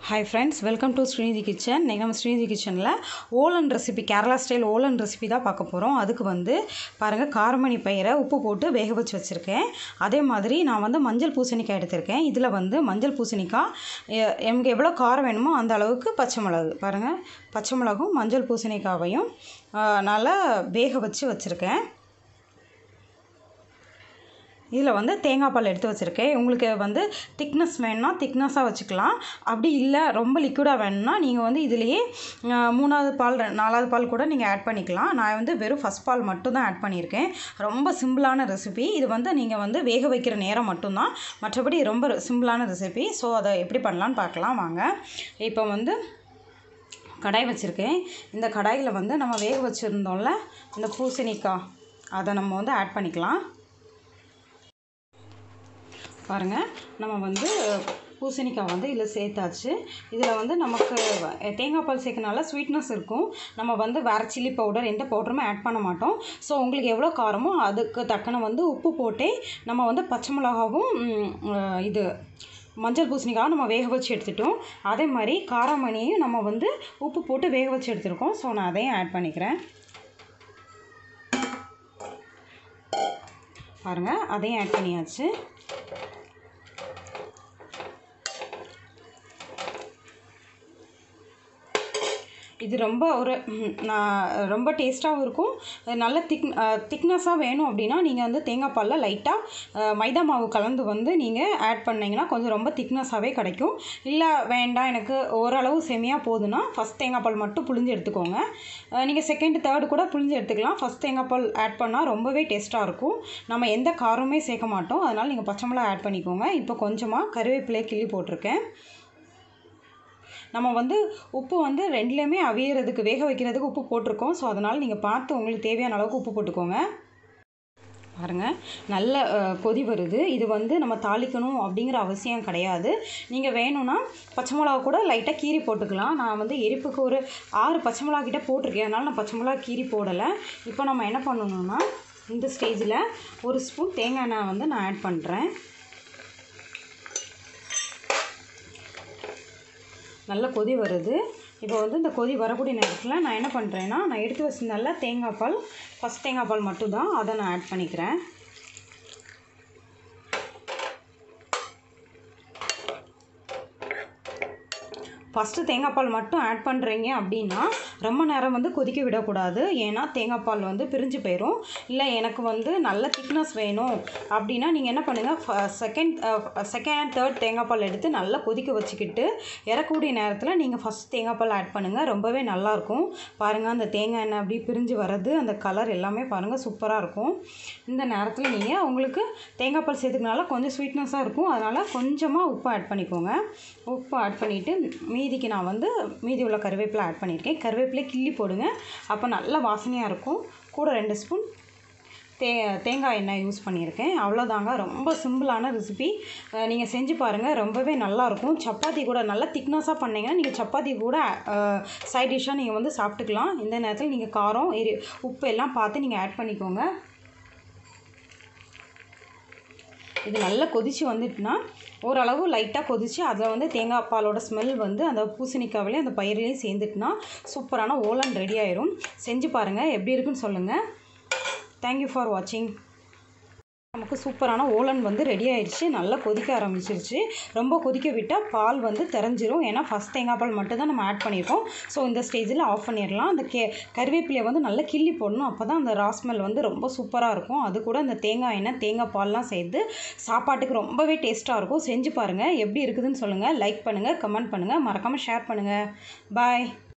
hi friends welcome to Srinidhi kitchen இன்றைக்கி நம்ம ஸ்ரீநிதி கிச்சனில் olan recipe Kerala style olan recipe தான் பார்க்க போகிறோம் அதுக்கு வந்து பாருங்கள் காரமணி பயிரை உப்பு போட்டு வேக வச்சு வச்சுருக்கேன் அதே மாதிரி நான் வந்து மஞ்சள் பூசணிக்காய் எடுத்திருக்கேன் இதில் வந்து மஞ்சள் பூசணிக்காய் எ- எனக்கு எவ்வளோ காரம் வேணுமோ அந்த அளவுக்கு பச்சை மிளகு பாருங்கள் பச்சை மிளகும் மஞ்சள் பூசணிக்காவையும் ஆ, நல்லா வேக வச்சு வச்சுருக்கேன் இதில் வந்து தேங்காய் பால் எடுத்து வச்சுருக்கேன் உங்களுக்கு வந்து திக்னஸ் வேணும்னா திக்னஸாக வச்சுக்கலாம் அப்படி இல்லை ரொம்ப லிக்விடாக வேணும்னா நீங்கள் வந்து இதுலேயே ஆ, மூணாவது பால் ரெ- நாலாவது பால் கூட நீங்கள் ஆட் பண்ணிக்கலாம் நான் வந்து வெறும் ஃபஸ்ட் பால் மட்டும் தான் ஆட் பண்ணியிருக்கேன் ரொம்ப சிம்பிளான ரெசிபி இது வந்து நீங்கள் வந்து வேக வைக்கிற நேரம் மட்டும்தான் மற்றபடி ரொம்ப சிம்பிளான ரெசிபி ஸோ அதை எப்படி பண்ணலான்னு பார்க்கலாம் வாங்க இப்போ வந்து கடாய் வச்சுருக்கேன் இந்த கடாயில் வந்து நம்ம வேக வச்சுருந்தோம்ல இந்த பூசணிக்காய் அதை நம்ம வந்து ஆட் பண்ணிக்கலாம் பாருங்கள் நம்ம வந்து பூசணிக்காய் வந்து இதில் சேர்த்தாச்சு இதில் வந்து நமக்கு வ- தேங்காய் பால் சேர்க்கனால ஸ்வீட்னஸ் இருக்கும் நம்ம வந்து வேறு சில்லி பவுடர் எந்த பவுடருமே ஆட் பண்ண மாட்டோம் ஸோ உங்களுக்கு எவ்வளோ காரமோ அதுக்கு தக்கன வந்து உப்பு போட்டே நம்ம வந்து பச்சை மிளகாவும் ம், அஹ், இது மஞ்சள் பூசணிக்காய் நம்ம வேக வச்சு எடுத்துட்டோம் அதே மாதிரி காராமணியையும் நம்ம வந்து உப்பு போட்டு வேக வச்சு எடுத்துருக்கோம் ஸோ நான் அதையும் ஆட் பண்ணிக்கிறேன் பாருங்கள் அதையும் ஆட் பண்ணியாச்சு இது ரொம்ப ஒரு ம், நான் ரொம்ப டேஸ்ட்டாகவும் இருக்கும் அது நல்ல திக் திக்னஸாக வேணும் அப்படின்னா நீங்கள் வந்து தேங்காய் பாலில் லைட்டாக மைதா மாவு கலந்து வந்து நீங்கள் ஆட் பண்ணிங்கன்னா கொஞ்சம் ரொம்ப திக்னஸாகவே கிடைக்கும் இல்லை வேண்டாம் எனக்கு ஓரளவு செமியாக போதுன்னா ஃபஸ்ட் தேங்காய் பால் மட்டும் புழிஞ்சு எடுத்துக்கோங்க நீங்கள் செகண்ட் தேர்டு கூட புழிஞ்சு எடுத்துக்கலாம் ஃபஸ்ட் தேங்காய் பால் ஆட் பண்ணால் ரொம்பவே டேஸ்ட்டாக இருக்கும் நம்ம எந்த காரமே சேர்க்க மாட்டோம் அதனால் நீங்கள் பச்சை மிளகா ஆட் பண்ணிக்கோங்க இப்போ கொஞ்சமாக கருவேப்பிலை கிள்ளி போட்டிருக்கேன் நம்ம வந்து உப்பு வந்து ரெண்டுலேயுமே அவியறதுக்கு வேக வைக்கிறதுக்கு உப்பு போட்டிருக்கோம் ஸோ அதனால் நீங்கள் பார்த்து உங்களுக்கு தேவையான அளவுக்கு உப்பு போட்டுக்கோங்க பாருங்கள் நல்ல அஹ், கொதி வருது இது வந்து நம்ம தாளிக்கணும் அப்படிங்கிற அவசியம் கிடையாது நீங்கள் வேணும்னா பச்சை மிளகா கூட லைட்டாக கீரி போட்டுக்கலாம் நான் வந்து எரிப்புக்கு ஒரு ஆறு பச்சை மிளகா கிட்ட போட்டிருக்கேன் அதனால் நான் பச்சை மிளகா கீரி போடலை இப்போ நம்ம என்ன பண்ணணும்னா இந்த ஸ்டேஜில் ஒரு ஸ்பூன் தேங்காய் எண்ணெய் வந்து நான் ஆட் பண்ணுறேன் நல்ல கொதி வருது இப்போ வந்து இந்த கொதி வரக்கூடிய நேரத்தில் நான் என்ன பண்ணுறேன்னா நான் எடுத்து வச்சிருந்தால தேங்காய் பால் ஃபஸ்ட் தேங்காய் பால் மட்டும்தான் அதை நான் ஆட் பண்ணிக்கிறேன் ஃபஸ்ட்டு தேங்காய் பால் மட்டும் ஆட் பண்ணுறீங்க அப்படின்னா ரொம்ப நேரம் வந்து கொதிக்க விடக்கூடாது ஏன்னா தேங்காய் பால் வந்து பிரிஞ்சு போயிடும் இல்லை எனக்கு வந்து நல்ல திக்னஸ் வேணும் அப்படின்னா நீங்கள் என்ன பண்ணுங்கள் செகண்ட் செகண்ட் அண்ட் தேர்ட் தேங்காய் பால் எடுத்து நல்லா கொதிக்க வச்சுக்கிட்டு இறக்கக்கூடிய நேரத்தில் நீங்கள் ஃபஸ்ட் தேங்காய் பால் ஆட் பண்ணுங்கள் ரொம்பவே நல்லாயிருக்கும் பாருங்கள் அந்த தேங்காய் எண்ணெய் அப்படி பிரிஞ்சு வர்றது அந்த கலர் எல்லாமே பாருங்கள் சூப்பராக இருக்கும் இந்த நேரத்தில் நீங்கள் உங்களுக்கு தேங்காய் பால் சேர்த்துக்கனால கொஞ்சம் ஸ்வீட்னஸாக இருக்கும் அதனால் கொஞ்சமாக உப்பு ஆட் பண்ணிக்கோங்க உப்பு ஆட் பண்ணிவிட்டு மீதிக்கு நான் வந்து மீதி உள்ள கருவேப்பிலை ஆட் பண்ணியிருக்கேன் கருவேப்பிலை கிள்ளி போடுங்க அப்போ நல்ல வாசனையாக இருக்கும் கூட ரெண்டு ஸ்பூன் தே தேங்காய் எண்ணெய் யூஸ் பண்ணியிருக்கேன் அவ்வளோதாங்க ரொம்ப சிம்பிளான ரெசிபி நீங்கள் செஞ்சு பாருங்கள் ரொம்பவே நல்லாயிருக்கும் சப்பாத்தி கூட நல்லா திக்னஸாக பண்ணீங்கன்னா நீங்கள் சப்பாத்தி கூட சைட் டிஷ்ஷாக நீங்கள் வந்து சாப்பிட்டுக்கலாம் இந்த நேரத்தில் நீங்கள் காரம் எரி உப்பு எல்லாம் பார்த்து நீங்கள் ஆட் பண்ணிக்கோங்க இது நல்லா கொதித்து வந்துட்டுனா ஓரளவு லைட்டாக கொதித்து அதில் வந்து தேங்காய் பாலோட ஸ்மெல் வந்து அந்த பூசணிக்காவிலையும் அந்த பயிர்லேயும் சேர்ந்துட்டுனா சூப்பரான ஓலன் ரெடி ஆயிரும் செஞ்சு பாருங்கள் எப்படி இருக்குன்னு சொல்லுங்கள் தேங்க்யூ ஃபார் வாட்சிங் நமக்கு சூப்பரான ஓலன் வந்து ரெடி ஆயிடுச்சு நல்லா கொதிக்க ஆரம்பிச்சிருச்சு ரொம்ப கொதிக்க விட்டால் பால் வந்து தெரிஞ்சிரும் ஏன்னா ஃபஸ்ட் தேங்காய் பால் மட்டும் தான் நம்ம ஆட் பண்ணியிருக்கோம் ஸோ இந்த ஸ்டேஜில் ஆஃப் பண்ணிடலாம் அந்த கே கருவேப்பிலையை வந்து நல்லா கிள்ளி போடணும் அப்போ தான் அந்த ராஸ்மெல் வந்து ரொம்ப சூப்பராக இருக்கும் அது கூட அந்த தேங்காய் எண்ணெய் தேங்காய் பால்லாம் சேர்த்து சாப்பாட்டுக்கு ரொம்பவே டேஸ்ட்டாக இருக்கும் செஞ்சு பாருங்கள் எப்படி இருக்குதுன்னு சொல்லுங்கள் லைக் பண்ணுங்கள் கமெண்ட் பண்ணுங்கள் மறக்காமல் ஷேர் பண்ணுங்கள் பாய்